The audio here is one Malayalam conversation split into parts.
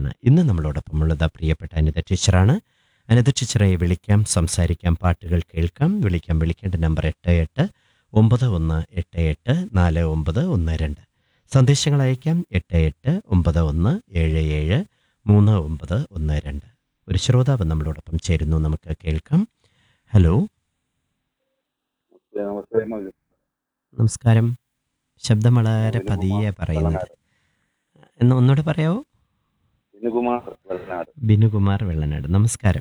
ടീച്ചറാണ് ഇന്ന് നമ്മളോടൊപ്പം ഉള്ളത് പ്രിയപ്പെട്ട അനിത ടീച്ചറാണ് അനിത ടീച്ചറെ വിളിക്കാം സംസാരിക്കാം പാട്ടുകൾ കേൾക്കാം വിളിക്കാം വിളിക്കേണ്ട നമ്പർ എട്ട് എട്ട് ഒമ്പത് ഒന്ന് എട്ട് എട്ട് നാല് ഒമ്പത് ഒന്ന് രണ്ട് സന്ദേശങ്ങൾ അയക്കാം എട്ട് എട്ട് ഒമ്പത് ഒന്ന് ഏഴ് ഏഴ് മൂന്ന് ഒമ്പത് ഒന്ന് രണ്ട് ഒരു ശ്രോതാവ് നമ്മളോടൊപ്പം ചേരുന്നു നമുക്ക് കേൾക്കാം ഹലോ നമസ്തേ മോജു. നമസ്കാരം ശബ്ദം വളരെ പതിയെ പറയുന്നത് എന്ന് ഒന്നുകൂടെ പറയാവോ വിനുകുമാർ വെള്ളനാട് ബിനുകുമാർ വെള്ളനാട് നമസ്കാരം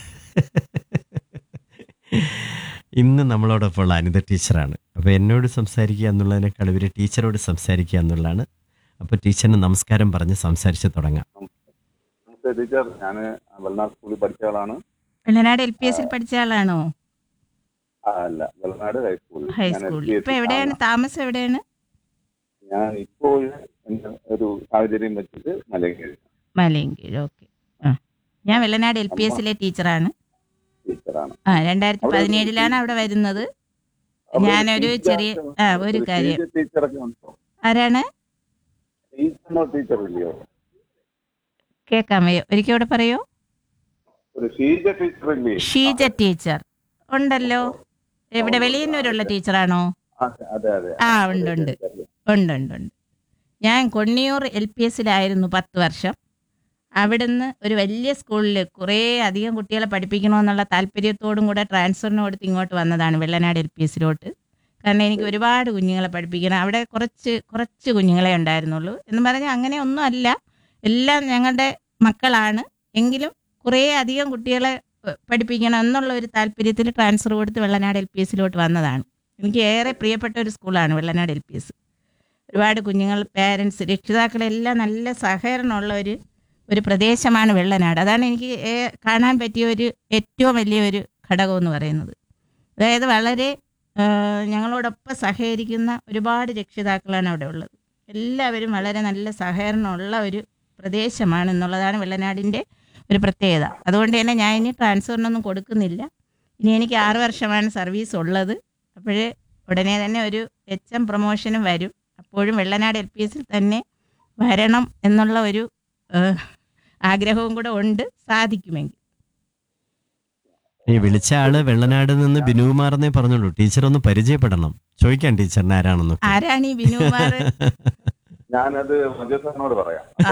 ഇന്ന് നമ്മളോടൊപ്പം ഉള്ള അനിത ടീച്ചറാണ് അപ്പോൾ എന്നോട് സംസാരിക്കുക എന്നുള്ളതിനേക്കാൾ ഇവർ ടീച്ചറോട് സംസാരിക്കുക എന്നുള്ളതാണ് അപ്പോൾ ടീച്ചറിന് നമസ്കാരം പറഞ്ഞ് സംസാരിച്ച് തുടങ്ങാം നമസ്തേ ടീച്ചർ ഞാൻ വെള്ളനാട് സ്കൂളിൽ പഠിച്ച ആളാണ് വെള്ളനാട് എൽ പി എസിൽ പഠിച്ച ആളാണോ ആ, അല്ല വെള്ളനാട് ഹൈസ്കൂളിൽ ഞാൻ ഹൈസ്കൂളിൽ LPS ഇപ്പൊ എവിടെയാണ് താമസം എവിടെയാണ് ഞാൻ ഇപ്പോൾ എന്റെ ഒരു സാഹചര്യം വെച്ചിട്ട് മലയങ്കേരി മലയങ്കീഴ് ഓക്കെ ആ ഞാൻ വെള്ളനാട് എൽ പി എസിലെ ടീച്ചറാണ് ടീച്ചറാണ് ആ രണ്ടായിരത്തി പതിനേഴിലാണ് അവിടെ വരുന്നത് അവിടെ ഞാനൊരു ടീച്ചർ- ചെറിയ ആ ഒരു കാര്യം ഷീജ ടീച്ചറൊക്കെ ഉണ്ടോ ആരാണ് ടീച്ചറിനോ ടീച്ചർ ഇല്ലയോ കേൾക്കാമോ ഒരിക്കൽ കൂടെ പറയൂ ഒരു ഷീജ ടീച്ചർ ഇല്ലേ ഷീജ ടീച്ചർ ഉണ്ടല്ലോ എവിടെ വെളിയന്നൂരുള്ള ടീച്ചറാണോ ആ, അതെ അതെ ആ ഉണ്ട് ഉണ്ട് ഉണ്ട് ഉണ്ട് ഉണ്ട് ഞാൻ കൊണ്ണിയൂർ എൽ പി എസിലായിരുന്നു പത്ത് വർഷം അവിടുന്ന് ഒരു വലിയ സ്കൂളിൽ കുറേ അധികം കുട്ടികളെ പഠിപ്പിക്കണമെന്നുള്ള താല്പര്യത്തോടും കൂടെ ട്രാൻസ്ഫറിന് കൊടുത്ത് ഇങ്ങോട്ട് വന്നതാണ് വെള്ളനാട് എൽ പി എസിലോട്ട് കാരണം എനിക്ക് ഒരുപാട് കുഞ്ഞുങ്ങളെ പഠിപ്പിക്കണം അവിടെ കുറച്ച് കുറച്ച് കുഞ്ഞുങ്ങളെ ഉണ്ടായിരുന്നുള്ളൂ എന്ന് പറഞ്ഞാൽ അങ്ങനെ ഒന്നും അല്ല എല്ലാം ഞങ്ങളുടെ മക്കളാണ് എങ്കിലും കുറേ അധികം കുട്ടികളെ ഏഹ്, പഠിപ്പിക്കണം എന്നുള്ള ഒരു താല്പര്യത്തിൽ ട്രാൻസ്ഫർ കൊടുത്ത് വെള്ളനാട് എൽ പി എസിലോട്ട് വന്നതാണ് എനിക്ക് ഏറെ പ്രിയപ്പെട്ട ഒരു സ്കൂളാണ് വെള്ളനാട് എൽ പി എസ് ഒരുപാട് കുഞ്ഞുങ്ങൾ പേരൻസ് രക്ഷിതാക്കളെല്ലാം നല്ല സഹകരണമുള്ള ഒരു ഒരു പ്രദേശമാണ് വെള്ളനാട് അതാണ് എനിക്ക് ഏ- കാണാൻ പറ്റിയ ഒരു ഏറ്റവും വലിയൊരു ഘടകം എന്ന് പറയുന്നത് അതായത് വളരെ ആ, ഞങ്ങളോടൊപ്പം സഹകരിക്കുന്ന ഒരുപാട് രക്ഷിതാക്കളാണ് അവിടെ ഉള്ളത് എല്ലാവരും വളരെ നല്ല സഹകരണമുള്ള ഒരു പ്രദേശമാണ് എന്നുള്ളതാണ് വെള്ളനാടിൻ്റെ ഒരു പ്രത്യേകത അതുകൊണ്ട് തന്നെ ഞാൻ ഇനി ട്രാൻസ്ഫറിനൊന്നും കൊടുക്കുന്നില്ല ഇനി എനിക്ക് ആറ് വർഷമാണ് സർവീസ് ഉള്ളത് അപ്പോഴേ ഉടനെ തന്നെ ഒരു എച്ച് എം പ്രൊമോഷനും വരും അപ്പോഴും വെള്ളനാട് എൽ പി എസിൽ തന്നെ വരണം എന്നുള്ള ഒരു ഏഹ്, ആഗ്രഹവും കൂടെ ഉണ്ട് സാധിക്കുമെങ്കിൽ ഈ വിളിച്ച ആള് വെള്ളനാട് നിന്ന് ബിനുകുമാർ എന്നേ പറഞ്ഞുള്ളൂ ടീച്ചർ ഒന്ന് പരിചയപ്പെടണം ചോദിക്കാം ടീച്ചറിന് ആരാണെന്നൊക്കെ ആരാണ് ഈ ബിനുകുമാർ ഞാനത് മജു സാറിനോട് പറയാം ആ.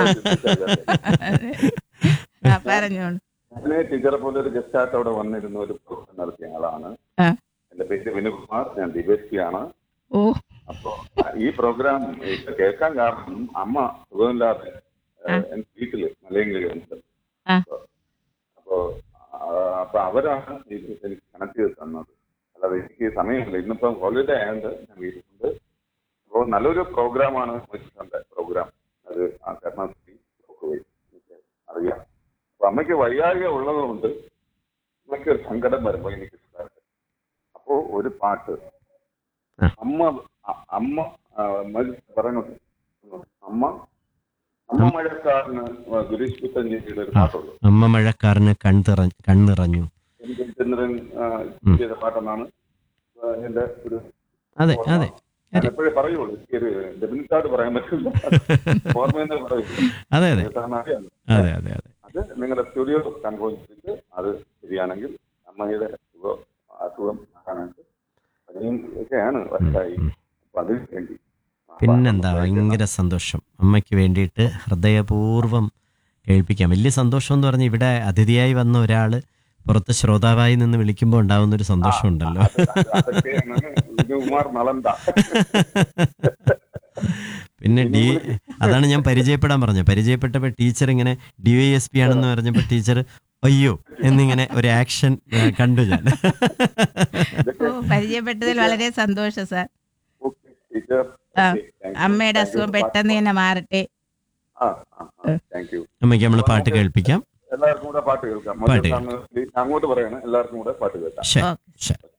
ആ പറഞ്ഞോളൂ ഞാന് ടീച്ചറെ പോലെ ഒരു ഗസ്റ്റ് ആയിട്ട് അവിടെ വന്നിരുന്ന ഒരു പ്രോഗ്രാം നടത്തിയ ആളാണ് ആ. എന്റെ പേര് വിനുകുമാർ ഞാൻ ദിവ്യശ്രീയാണ് ഓ അപ്പൊ ഈ പ്രോഗ്രാം ഇപ്പൊ കേൾക്കാൻ കാരണം അമ്മ സുഖമില്ലാതെ ആ. എന്റെ വീട്ടില് മലയങ്കിളി ഉണ്ട് ആ. അപ്പൊ ആ, അപ്പൊ അവരാണ് ഇത് എനിക്ക് കണക്ട് ചെയ്ത് തന്നത് അല്ലാതെ എനിക്ക് സമയമില്ല ഇന്നിപ്പം ഹോളിഡേ ആയതുകൊണ്ട് ഞാൻ വീട്ടിലുണ്ട് അപ്പോൾ നല്ലൊരു പ്രോഗ്രാമാണ് വെച്ചിട്ടുണ്ട് പ്രോഗ്രാം അത് ആ കരുണാശ്രീ പോയി എനിക്ക് അറിയാം അപ്പൊ അമ്മയ്ക്ക് വൈകാരിക ഉള്ളതുകൊണ്ട് അമ്മയ്ക്ക് ഒരു സങ്കടം വരുമ്പോൾ എനിക്ക് ഇഷ്ടമാണ് അപ്പോ ഒരു പാട്ട് ആ. അമ്മ അ- അമ്മ ആ, മതി പറയുന്നത് അമ്മ അമ്മ മഴക്കാരന് ഗുരീഷ് പുത്തഞ്ചേരിയുടെ ഒരു ആ. പാട്ടുള്ളൂ അമ്മ മഴക്കാരന് കൺതിറ കണ്ണിറഞ്ഞു എനിക്ക് ചന്ദ്രൻ ആ, ഉം. ചെയ്ത പാട്ടെന്നാണ് ആ, എന്റെ ഒരു അതെ അതെ ഞാൻ എപ്പോഴേ പറയുള്ളൂ എനിക്ക് ഒരു ഡെബിറ്റ് കാർഡ് പറയാൻ പറ്റില്ല ഓർമ്മയെന്ന് പറയുള്ളൂ അതെ അതെ കാരണം അറിയാം അതെ അതെ അതെ അത് നിങ്ങളുടെ സ്റ്റുഡിയോ കൺട്രോൾ ചെയ്തിട്ട് അത് ശരിയാണെങ്കിൽ അമ്മയുടെ സുഖം അസുഖം മാറാനായിട്ട് അതിനും ഒക്കെയാണ് വയസ്സായി ഉം. അപ്പൊ അതിന് വേണ്ടി പിന്നെന്താ ഭയങ്കര സന്തോഷം അമ്മയ്ക്ക് വേണ്ടിയിട്ട് ഹൃദയപൂർവ്വം കേൾപ്പിക്കാം വലിയ സന്തോഷം എന്ന് പറഞ്ഞാൽ ഇവിടെ അതിഥിയായി വന്ന ഒരാള് പുറത്ത് ശ്രോതാവായി നിന്ന് വിളിക്കുമ്പോൾ ഉണ്ടാവുന്ന ഒരു സന്തോഷമുണ്ടല്ലോ അത് അത് അതൊക്കെയാണ് വിജയകുമാർ നളന്ത പിന്നെ ഡി അതാണ് ഞാൻ പരിചയപ്പെടാൻ പറഞ്ഞത് പരിചയപ്പെട്ടപ്പോൾ ടീച്ചർ ഇങ്ങനെ ഡി വൈ എസ് പി ആണെന്ന് പറഞ്ഞപ്പോൾ ടീച്ചർ അയ്യോ എന്നിങ്ങനെ ഒരു ആക്ഷൻ ഏ, കണ്ടു ഞാൻ ഓ പരിചയപ്പെട്ടതിൽ വളരെ സന്തോഷം സാർ ഓക്കെ ടീച്ചർ ആ, അമ്മയുടെ അസുഖം പെട്ടെന്ന് തന്നെ മാറട്ടെ താങ്ക് യു അമ്മയ്ക്ക് നമ്മൾ പാട്ട് കേൾപ്പിക്കാം എല്ലാവർക്കും കൂടെ പാട്ട് കേൾക്കാം പാട്ട് അങ്ങോട്ട് പറയണം എല്ലാവർക്കും കൂടെ പാട്ട് കേൾക്കാം ശരി ഓക്കെ ശരി